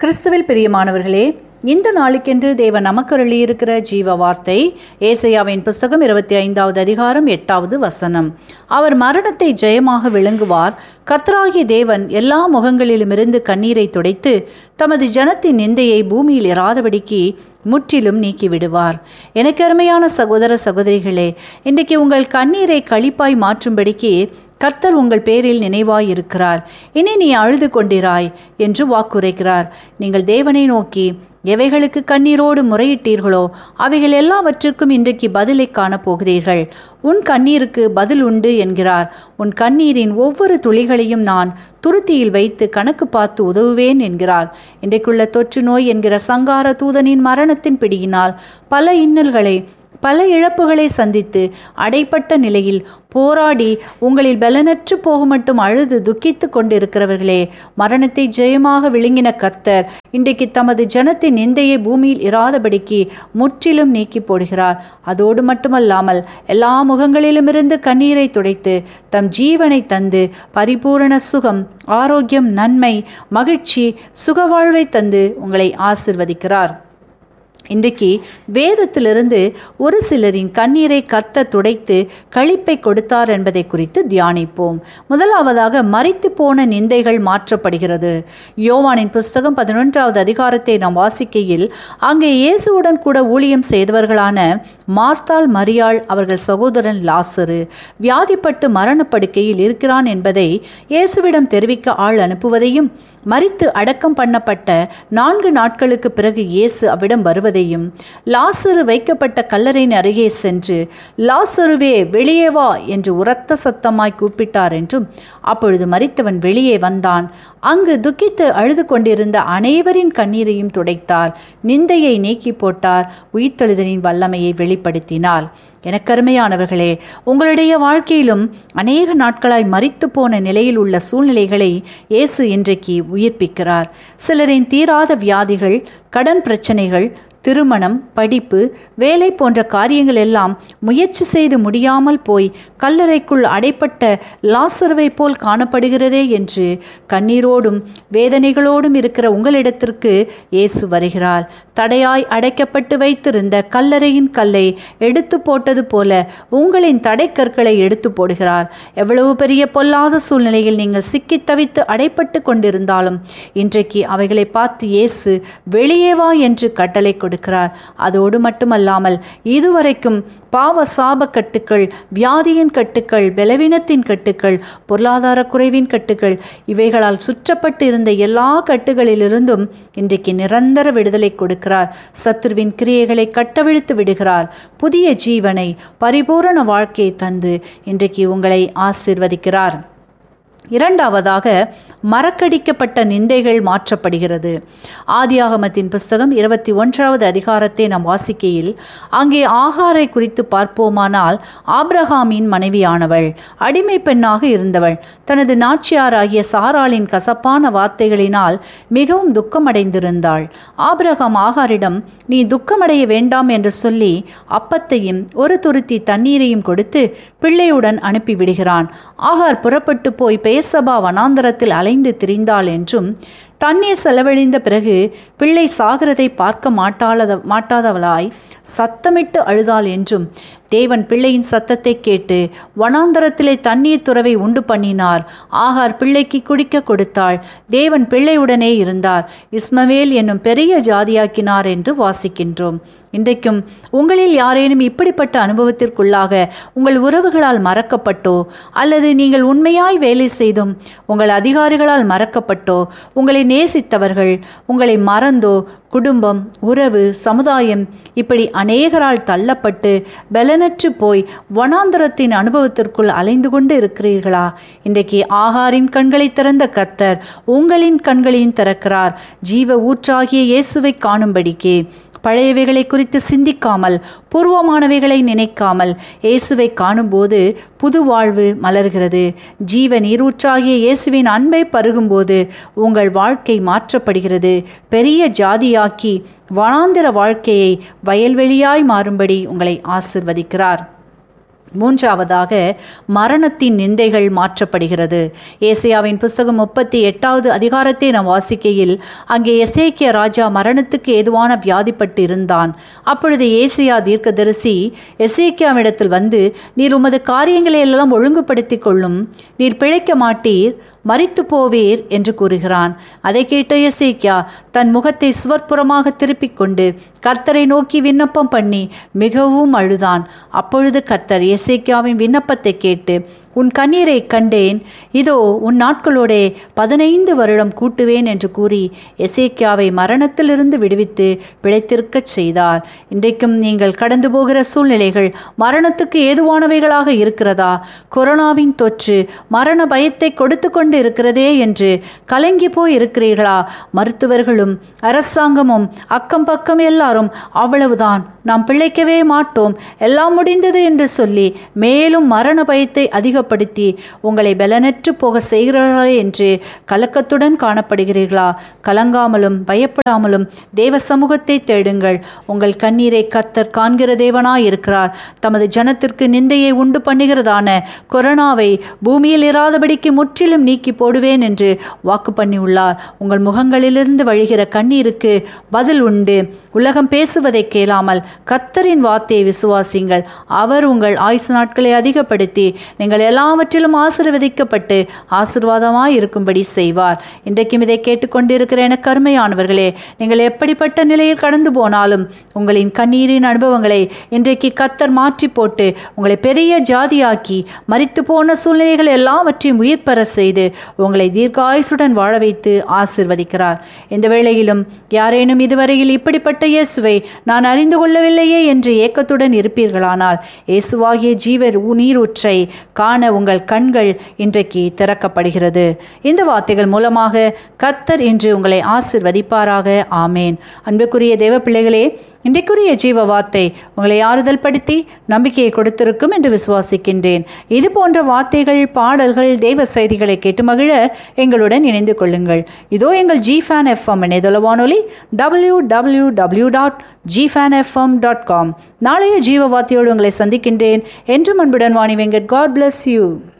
கிறிஸ்துவில் பிரியமானவர்களே இந்த நாளுக்கென்று தேவன் நமக்கு இருக்கிற ஜீவ வார்த்தை ஏசையாவின் புஸ்தகம் இருபத்தி ஐந்தாவது அதிகாரம் எட்டாவது வசனம் அவர் மரணத்தை ஜெயமாக விளங்குவார் கத்தராகிய தேவன் எல்லா முகங்களிலுமிருந்து கண்ணீரை துடைத்து தமது ஜனத்தின் நிந்தையை பூமியில் இராதபடிக்கு முற்றிலும் நீக்கி விடுவார் எனக்கு அருமையான சகோதர சகோதரிகளே இன்றைக்கு உங்கள் கண்ணீரை களிப்பாய் மாற்றும்படிக்கு கர்த்தர் உங்கள் பேரில் நினைவாய் இருக்கிறார் இனி நீ அழுது கொண்டிராய் என்று வாக்குரைக்கிறார் நீங்கள் தேவனை நோக்கி எவைகளுக்கு கண்ணீரோடு முறையிட்டீர்களோ அவைகள் எல்லாவற்றுக்கும் இன்றைக்கு பதிலை காணப்போகிறீர்கள் உன் கண்ணீருக்கு பதில் உண்டு என்கிறார் உன் கண்ணீரின் ஒவ்வொரு துளிகளையும் நான் துருத்தியில் வைத்து கணக்கு பார்த்து உதவுவேன் என்கிறார் இன்றைக்குள்ள தொற்று நோய் என்கிற சங்கார தூதனின் மரணத்தின் பிடியினால் பல இன்னல்களை பல இழப்புகளை சந்தித்து அடைப்பட்ட நிலையில் போராடி உங்களில் பலனற்று போகுமட்டும் அழுது துக்கித்து கொண்டிருக்கிறவர்களே மரணத்தை ஜெயமாக விழுங்கின கர்த்தர் இன்றைக்கு தமது ஜனத்தின் நிந்தையை பூமியில் இராதபடிக்கு முற்றிலும் நீக்கி போடுகிறார் அதோடு மட்டுமல்லாமல் எல்லா முகங்களிலுமிருந்து கண்ணீரை துடைத்து தம் ஜீவனை தந்து பரிபூரண சுகம் ஆரோக்கியம் நன்மை மகிழ்ச்சி சுகவாழ்வை தந்து உங்களை ஆசிர்வதிக்கிறார் இன்றைக்கு வேதத்திலிருந்து ஒரு சிலரின் கண்ணீரை கத்த துடைத்து கழிப்பை கொடுத்தார் என்பதை குறித்து தியானிப்போம் முதலாவதாக மறித்து போன நிந்தைகள் மாற்றப்படுகிறது யோவானின் புஸ்தகம் பதினொன்றாவது அதிகாரத்தை நாம் வாசிக்கையில் அங்கே இயேசுவுடன் கூட ஊழியம் செய்தவர்களான மார்த்தாள் மரியாள் அவர்கள் சகோதரன் லாசரு வியாதிப்பட்டு மரணப்படுக்கையில் இருக்கிறான் என்பதை இயேசுவிடம் தெரிவிக்க ஆள் அனுப்புவதையும் மறித்து அடக்கம் பண்ணப்பட்ட நான்கு நாட்களுக்கு பிறகு இயேசு அவ்விடம் வருவதையும் லாசரு வைக்கப்பட்ட கல்லறையின் அருகே சென்று லாசருவே வெளியே வா என்று உரத்த சத்தமாய் கூப்பிட்டார் என்றும் அப்பொழுது மறித்தவன் வெளியே வந்தான் அங்கு துக்கித்து அழுது கொண்டிருந்த அனைவரின் கண்ணீரையும் துடைத்தார் நிந்தையை நீக்கி போட்டார் உயிர்த்தெழுதலின் வல்லமையை வெளிப்படுத்தினார் எனக்கருமையானவர்களே உங்களுடைய வாழ்க்கையிலும் அநேக நாட்களாய் மறித்து போன நிலையில் உள்ள சூழ்நிலைகளை இயேசு இன்றைக்கு உயிர்ப்பிக்கிறார் சிலரின் தீராத வியாதிகள் கடன் பிரச்சனைகள் திருமணம் படிப்பு வேலை போன்ற காரியங்கள் எல்லாம் முயற்சி செய்து முடியாமல் போய் கல்லறைக்குள் அடைப்பட்ட லாசருவை போல் காணப்படுகிறதே என்று கண்ணீரோடும் வேதனைகளோடும் இருக்கிற உங்களிடத்திற்கு இயேசு வருகிறார் தடையாய் அடைக்கப்பட்டு வைத்திருந்த கல்லறையின் கல்லை எடுத்து போட்டது போல உங்களின் தடைக்கற்களை எடுத்து போடுகிறார் எவ்வளவு பெரிய பொல்லாத சூழ்நிலையில் நீங்கள் சிக்கி தவித்து அடைப்பட்டு கொண்டிருந்தாலும் இன்றைக்கு அவைகளை பார்த்து இயேசு வெளியே வா என்று கட்டளை கொடுக்கிறார் அதோடு மட்டுமல்லாமல் இதுவரைக்கும் பாவ சாப கட்டுக்கள் வியாதியின் கட்டுக்கள் பலவீனத்தின் கட்டுக்கள் பொருளாதார குறைவின் கட்டுக்கள் இவைகளால் சுற்றப்பட்டு இருந்த எல்லா கட்டுகளிலிருந்தும் இன்றைக்கு நிரந்தர விடுதலை கொடுக்கிறார் சத்துருவின் கிரியைகளை கட்டவிழ்த்து விடுகிறார் புதிய ஜீவனை பரிபூரண வாழ்க்கையை தந்து இன்றைக்கு உங்களை ஆசிர்வதிக்கிறார் இரண்டாவதாக மறக்கடிக்கப்பட்ட நிந்தைகள் மாற்றப்படுகிறது ஆதியாகமத்தின் புஸ்தகம் இருபத்தி ஒன்றாவது அதிகாரத்தை நாம் வாசிக்கையில் அங்கே ஆகாரை குறித்து பார்ப்போமானால் ஆப்ரஹாமின் மனைவியானவள் அடிமை பெண்ணாக இருந்தவள் தனது நாச்சியாராகிய சாராளின் கசப்பான வார்த்தைகளினால் மிகவும் துக்கமடைந்திருந்தாள் ஆபிரகாம் ஆகாரிடம் நீ துக்கமடைய வேண்டாம் என்று சொல்லி அப்பத்தையும் ஒரு துருத்தி தண்ணீரையும் கொடுத்து பிள்ளையுடன் அனுப்பிவிடுகிறான் ஆகார் புறப்பட்டு போய் பேசபா வனாந்தரத்தில் அலைந்து திரிந்தாள் என்றும் தண்ணீர் செலவழிந்த பிறகு பிள்ளை சாகிறதை பார்க்க மாட்டாளத மாட்டாதவளாய் சத்தமிட்டு அழுதாள் என்றும் தேவன் பிள்ளையின் சத்தத்தை கேட்டு வனாந்தரத்திலே தண்ணீர் துறவை உண்டு பண்ணினார் ஆகார் பிள்ளைக்கு குடிக்க கொடுத்தாள் தேவன் பிள்ளையுடனே இருந்தார் இஸ்மவேல் என்னும் பெரிய ஜாதியாக்கினார் என்று வாசிக்கின்றோம் இன்றைக்கும் உங்களில் யாரேனும் இப்படிப்பட்ட அனுபவத்திற்குள்ளாக உங்கள் உறவுகளால் மறக்கப்பட்டோ அல்லது நீங்கள் உண்மையாய் வேலை செய்தும் உங்கள் அதிகாரிகளால் மறக்கப்பட்டோ உங்களை நேசித்தவர்கள் உங்களை மறந்தோ குடும்பம் உறவு சமுதாயம் இப்படி அநேகரால் தள்ளப்பட்டு பலனற்று போய் வனாந்தரத்தின் அனுபவத்திற்குள் அலைந்து கொண்டு இருக்கிறீர்களா இன்றைக்கு ஆகாரின் கண்களை திறந்த கர்த்தர் உங்களின் கண்களையும் திறக்கிறார் ஜீவ ஊற்றாகிய இயேசுவை காணும்படிக்கே பழையவைகளை குறித்து சிந்திக்காமல் பூர்வமானவைகளை நினைக்காமல் இயேசுவை காணும்போது புது வாழ்வு மலர்கிறது ஜீவ நீரூற்றாகிய இயேசுவின் அன்பை பருகும்போது உங்கள் வாழ்க்கை மாற்றப்படுகிறது பெரிய ஜாதியாக்கி வனாந்திர வாழ்க்கையை வயல்வெளியாய் மாறும்படி உங்களை ஆசிர்வதிக்கிறார் மூன்றாவதாக மரணத்தின் நிந்தைகள் மாற்றப்படுகிறது ஏசியாவின் புஸ்தகம் முப்பத்தி எட்டாவது அதிகாரத்தை நாம் வாசிக்கையில் அங்கே எசேக்கிய ராஜா மரணத்துக்கு ஏதுவான வியாதிப்பட்டு இருந்தான் அப்பொழுது ஏசியா தீர்க்கதரிசி எசேக்கியாவிடத்தில் வந்து நீர் உமது காரியங்களை எல்லாம் ஒழுங்குபடுத்திக் கொள்ளும் நீர் பிழைக்க மாட்டீர் மறித்து போவீர் என்று கூறுகிறான் அதை கேட்ட எசேக்கியா தன் முகத்தை சுவர்ப்புறமாக திருப்பிக் கொண்டு கர்த்தரை நோக்கி விண்ணப்பம் பண்ணி மிகவும் அழுதான் அப்பொழுது கர்த்தர் எசேக்கியாவின் விண்ணப்பத்தை கேட்டு உன் கண்ணீரை கண்டேன் இதோ உன் நாட்களோடே பதினைந்து வருடம் கூட்டுவேன் என்று கூறி எசேக்கியாவை மரணத்திலிருந்து விடுவித்து பிழைத்திருக்கச் செய்தார் இன்றைக்கும் நீங்கள் கடந்து போகிற சூழ்நிலைகள் மரணத்துக்கு ஏதுவானவைகளாக இருக்கிறதா கொரோனாவின் தொற்று மரண பயத்தை கொடுத்து கொண்டு இருக்கிறதே என்று கலங்கி போய் இருக்கிறீர்களா மருத்துவர்களும் அரசாங்கமும் அக்கம் பக்கம் எல்லாரும் அவ்வளவுதான் நாம் பிழைக்கவே மாட்டோம் எல்லாம் முடிந்தது என்று சொல்லி மேலும் மரண பயத்தை அதிகப்படுத்தி உங்களை பலனற்று போக செய்கிறார்களா என்று கலக்கத்துடன் காணப்படுகிறீர்களா கலங்காமலும் பயப்படாமலும் தேவ சமூகத்தை தேடுங்கள் உங்கள் கண்ணீரை கத்தர் காண்கிற தேவனாய் இருக்கிறார் தமது ஜனத்திற்கு நிந்தையை உண்டு பண்ணுகிறதான கொரோனாவை பூமியில் இராதபடிக்கு முற்றிலும் நீக்கி போடுவேன் என்று வாக்கு பண்ணியுள்ளார் உங்கள் முகங்களிலிருந்து வழிகிற கண்ணீருக்கு பதில் உண்டு உலகம் பேசுவதை கேளாமல் கத்தரின் வார்த்தையை விசுவாசிங்கள் அவர் உங்கள் ஆயுசு நாட்களை அதிகப்படுத்தி நீங்கள் எல்லாவற்றிலும் ஆசீர்வதிக்கப்பட்டு ஆசிர்வாதமாய் இருக்கும்படி செய்வார் இன்றைக்கும் இதை கேட்டுக்கொண்டிருக்கிற எனக்கு அருமையானவர்களே நீங்கள் எப்படிப்பட்ட நிலையில் கடந்து போனாலும் உங்களின் கண்ணீரின் அனுபவங்களை இன்றைக்கு கத்தர் மாற்றி போட்டு உங்களை பெரிய ஜாதியாக்கி மரித்து போன சூழ்நிலைகள் எல்லாவற்றையும் உயிர் பெற செய்து உங்களை தீர்க்காயுசுடன் வாழ வைத்து ஆசிர்வதிக்கிறார் இந்த வேளையிலும் யாரேனும் இதுவரையில் இப்படிப்பட்ட இயேசுவை நான் அறிந்து கொள்ளவில்லையே என்று ஏக்கத்துடன் இருப்பீர்களானால் இயேசுவாகிய ஜீவர் நீரூற்றை காண உங்கள் கண்கள் இன்றைக்கு திறக்கப்படுகிறது இந்த வார்த்தைகள் மூலமாக கத்தர் இன்று உங்களை ஆசிர்வதிப்பாராக ஆமேன் அன்புக்குரிய தேவ பிள்ளைகளே இன்றைக்குரிய ஜீவ வார்த்தை உங்களை ஆறுதல் படுத்தி நம்பிக்கையை கொடுத்திருக்கும் என்று விசுவாசிக்கின்றேன் இது போன்ற வார்த்தைகள் பாடல்கள் தெய்வ செய்திகளை கேட்டு மகிழ எங்களுடன் இணைந்து கொள்ளுங்கள் இதோ எங்கள் ஜி ஃபேன் எஃப்எம் இணையதள வானொலி W W W dot G fan FM dot com நாளைய ஜீவ வார்த்தையோடு உங்களை சந்திக்கின்றேன் என்றும் அன்புடன் Vani Venkat God bless you